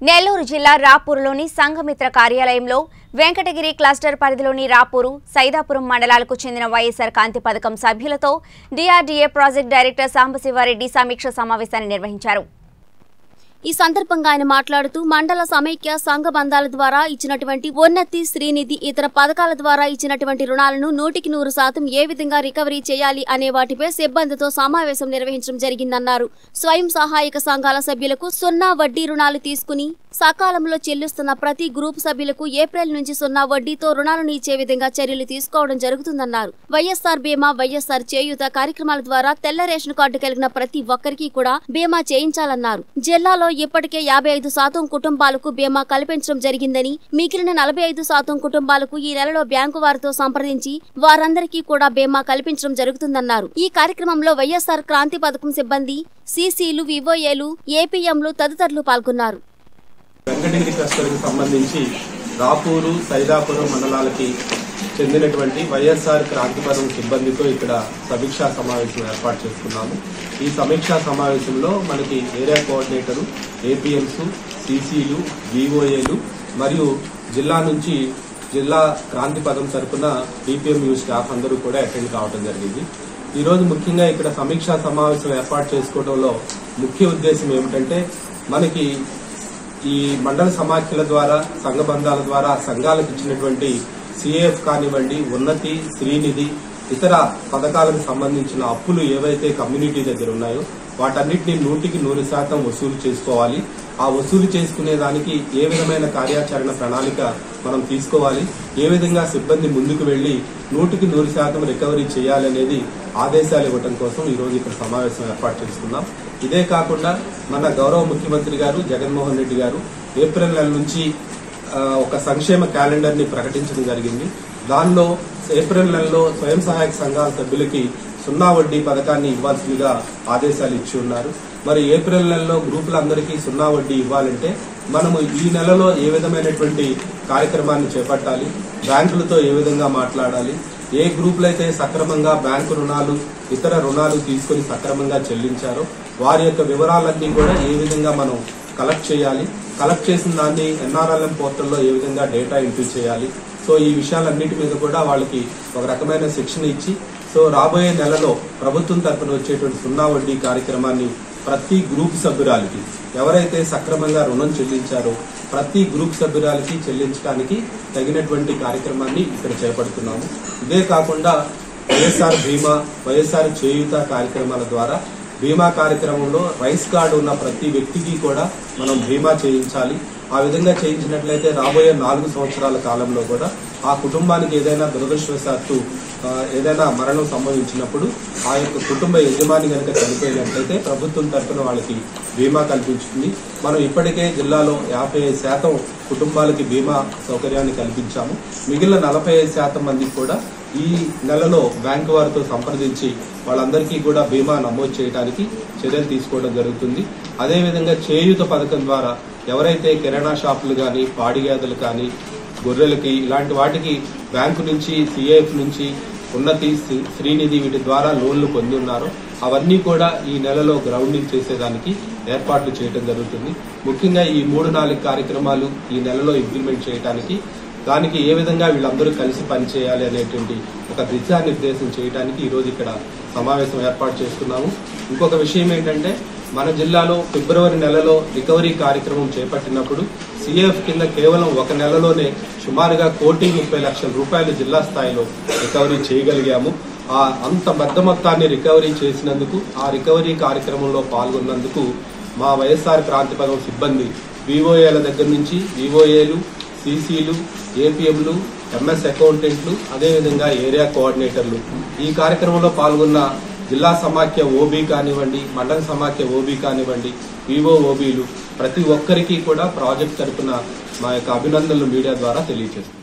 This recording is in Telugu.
నెల్లూరు జిల్లా రాపూరులోని సంఘమిత్ర కార్యాలయంలో వెంకటగిరి క్లస్టర్ పరిధిలోని రాపూరు సైదాపురం మండలాలకు చెందిన వైఎస్ఆర్ కాంతి పథకం సభ్యులతో డిఆర్డీఏ ప్రాజెక్ట్ డైరెక్టర్ సాంబశివారెడ్డి సమీక్ష సమావేశాన్ని నిర్వహించారు ఈ సందర్భంగా ఆయన మాట్లాడుతూ మండల సమైక్య సంఘ బంధాల ద్వారా ఇచ్చినటువంటి ఉన్నతి శ్రీనిధి ఇతర పథకాల ద్వారా ఇచ్చినటువంటి రుణాలను నూటికి నూరు శాతం ఏ విధంగా రికవరీ చేయాలి అనే వాటిపై సిబ్బందితో సమావేశం నిర్వహించడం జరిగిందన్నారు స్వయం సహాయక సంఘాల సభ్యులకు సున్నా వడ్డీ రుణాలు తీసుకుని సకాలంలో చెల్లిస్తున్న ప్రతి గ్రూప్ సభ్యులకు ఏప్రిల్ నుంచి సున్నా వడ్డీతో రుణాలను ఇచ్చే విధంగా చర్యలు తీసుకోవడం జరుగుతుందన్నారు వైఎస్ఆర్ బీమా వైఎస్ఆర్ చేయూత కార్యక్రమాల ద్వారా తెల్ల రేషన్ కార్డు కలిగిన ప్రతి ఒక్కరికి కూడా బీమా చేయించాలన్నారు జిల్లాలో ఇప్పటికే యాభై ఐదు శాతం కుటుంబాలకు బీమా కల్పించడం జరిగిందని మిగిలిన నలభై ఐదు శాతం కుటుంబాలకు ఈ నెలలో బ్యాంకు వారితో సంప్రదించి వారందరికీ కూడా బీమా కల్పించడం జరుగుతుందన్నారు ఈ కార్యక్రమంలో వైఎస్ఆర్ క్రాంతి పథకం సిబ్బంది సీసీలు వివోఏలు ఏపీఎంలు తదితరులు పాల్గొన్నారు వెంకటగిరి క్లస్టర్కి సంబంధించి రాపూరు సైదాపురం మండలాలకి చెందినటువంటి వైఎస్ఆర్ క్రాంతిపరం సిబ్బందితో ఇక్కడ సమీక్షా సమావేశం ఏర్పాటు చేసుకున్నాము ఈ సమీక్షా సమావేశంలో మనకి ఏరియా కోఆర్డినేటరు ఏపీఎంస్ సీసీలు విఓఏలు మరియు జిల్లా నుంచి జిల్లా క్రాంతి పదం తరపున డిపిఎంయు స్టాఫ్ అందరూ కూడా అటెండ్ కావడం జరిగింది ఈ రోజు ముఖ్యంగా ఇక్కడ సమీక్షా సమావేశం ఏర్పాటు చేసుకోవడంలో ముఖ్య ఉద్దేశం ఏమిటంటే మనకి ఈ మండల సమాఖ్యల ద్వారా సంఘ బంధాల ద్వారా సంఘాలకు ఇచ్చినటువంటి సిఏఎఫ్ కానివ్వండి ఉన్నతి శ్రీనిధి ఇతర పథకాలకు సంబంధించిన అప్పులు ఏవైతే కమ్యూనిటీ దగ్గర ఉన్నాయో వాటన్నిటిని నూటికి నూరు శాతం వసూలు చేసుకోవాలి ఆ వసూలు చేసుకునే దానికి ఏ విధమైన కార్యాచరణ ప్రణాళిక మనం తీసుకోవాలి ఏ విధంగా సిబ్బంది ముందుకు వెళ్లి నూటికి నూరు శాతం రికవరీ చేయాలనేది ఆదేశాలు ఇవ్వడం కోసం ఈ రోజు ఇక్కడ సమావేశం ఏర్పాటు చేసుకున్నాం ఇదే కాకుండా మన గౌరవ ముఖ్యమంత్రి గారు జగన్మోహన్ రెడ్డి గారు ఏప్రిల్ నెల నుంచి ఆ, ఒక సంక్షేమ క్యాలెండర్ ని ప్రకటించడం జరిగింది దానిలో ఏప్రిల్ నెలలో స్వయం సహాయక సంఘాల సభ్యులకి సున్నా వడ్డీ పథకాన్ని ఇవ్వాల్సిందిగా ఆదేశాలు ఇచ్చి ఉన్నారు మరి ఏప్రిల్ నెలలో గ్రూపులందరికీ సున్నా వడ్డీ ఇవ్వాలంటే మనము ఈ నెలలో ఏ విధమైనటువంటి కార్యక్రమాన్ని చేపట్టాలి బ్యాంకులతో ఏ విధంగా మాట్లాడాలి ఏ గ్రూపులు అయితే సక్రమంగా బ్యాంకు రుణాలు ఇతర రుణాలు తీసుకుని సక్రమంగా చెల్లించారో వారి యొక్క వివరాలన్నీ కూడా ఏ విధంగా మనం కలెక్ట్ చేయాలి కలెక్ట్ చేసిన దాన్ని ఎన్ఆర్ఎల్ఎం పోర్టల్లో ఏ విధంగా డేటా ఎంట్రీ చేయాలి సో ఈ విషయాలన్నిటి మీద కూడా వాళ్ళకి ఒక రకమైన శిక్షణ ఇచ్చి సో రాబోయే నెలలో ప్రభుత్వం తరపున వచ్చేటువంటి సున్నా వడ్డీ కార్యక్రమాన్ని ప్రతి గ్రూప్ సభ్యురాలకి ఎవరైతే సక్రమంగా రుణం చెల్లించారో ప్రతి గ్రూప్ సభ్యురాలకి చెల్లించడానికి తగినటువంటి కార్యక్రమాన్ని ఇక్కడ చేపడుతున్నాము ఇదే కాకుండా వైఎస్ఆర్ బీమా వైఎస్ఆర్ చేయూత కార్యక్రమాల ద్వారా బీమా కార్యక్రమంలో రైస్ కార్డు ఉన్న ప్రతి వ్యక్తికి కూడా మనం బీమా చేయించాలి ఆ విధంగా చేయించినట్లయితే రాబోయే నాలుగు సంవత్సరాల కాలంలో కూడా ఆ కుటుంబానికి ఏదైనా దురదృష్టవశాత్తు ఆ, ఏదైనా మరణం సంభవించినప్పుడు ఆ యొక్క కుటుంబ యజమాని కనుక చనిపోయినట్లయితే ప్రభుత్వం తరఫున వాళ్ళకి బీమా కల్పించుతుంది మనం ఇప్పటికే జిల్లాలో యాభై ఐదు శాతం కుటుంబాలకి బీమా సౌకర్యాన్ని కల్పించాము మిగిలిన నలభై ఐదు శాతం మందికి కూడా ఈ నెలలో బ్యాంకు వారితో సంప్రదించి వాళ్ళందరికీ కూడా బీమా నమోదు చేయడానికి చర్యలు తీసుకోవడం జరుగుతుంది అదేవిధంగా చేయూత పథకం ద్వారా ఎవరైతే కిరాణా షాపులు కానీ పాడి గేదెలు కానీ గొర్రెలకి ఇలాంటి వాటికి బ్యాంకు నుంచి సిఐఎఫ్ నుంచి ఉన్నతి శ్రీ- శ్రీనిధి వీటి ద్వారా లోన్లు పొంది ఉన్నారో అవన్నీ కూడా ఈ నెలలో గ్రౌండింగ్ చేసేదానికి ఏర్పాట్లు చేయడం జరుగుతుంది ముఖ్యంగా ఈ మూడు నాలుగు కార్యక్రమాలు ఈ నెలలో ఇంప్లిమెంట్ చేయడానికి దానికి ఏ విధంగా వీళ్ళందరూ కలిసి పనిచేయాలి అనేటువంటి ఒక దిశానిర్దేశం చేయడానికి ఈ రోజు ఇక్కడ సమావేశం ఏర్పాటు చేస్తున్నాము ఇంకొక విషయం ఏంటంటే మన జిల్లాలో ఫిబ్రవరి నెలలో రికవరీ కార్యక్రమం చేపట్టినప్పుడు సిఎఫ్ కింద కేవలం ఒక నెలలోనే సుమారుగా కోటి ముప్పై లక్షల రూపాయలు జిల్లా స్థాయిలో రికవరీ చేయగలిగాము ఆ అంత పెద్ద మొత్తాన్ని రికవరీ చేసినందుకు ఆ రికవరీ కార్యక్రమంలో పాల్గొన్నందుకు మా వైఎస్ఆర్ క్రాంతి పదం సిబ్బంది వివోఏల దగ్గర నుంచి వివోఏలు సీసీలు ఏపీఎంలు ఎంఎస్ అకౌంటెంట్లు అదేవిధంగా ఏరియా కోఆర్డినేటర్లు ఈ కార్యక్రమంలో పాల్గొన్న జిల్లా సమాఖ్య ఓబీ కానివ్వండి మండల సమాఖ్య ఓబీ కానివ్వండి వివో ఓబీలు ప్రతి ఒక్కరికి కూడా ప్రాజెక్ట్ తరపున మా యొక్క అభినందనలు మీడియా ద్వారా తెలియజేస్తాం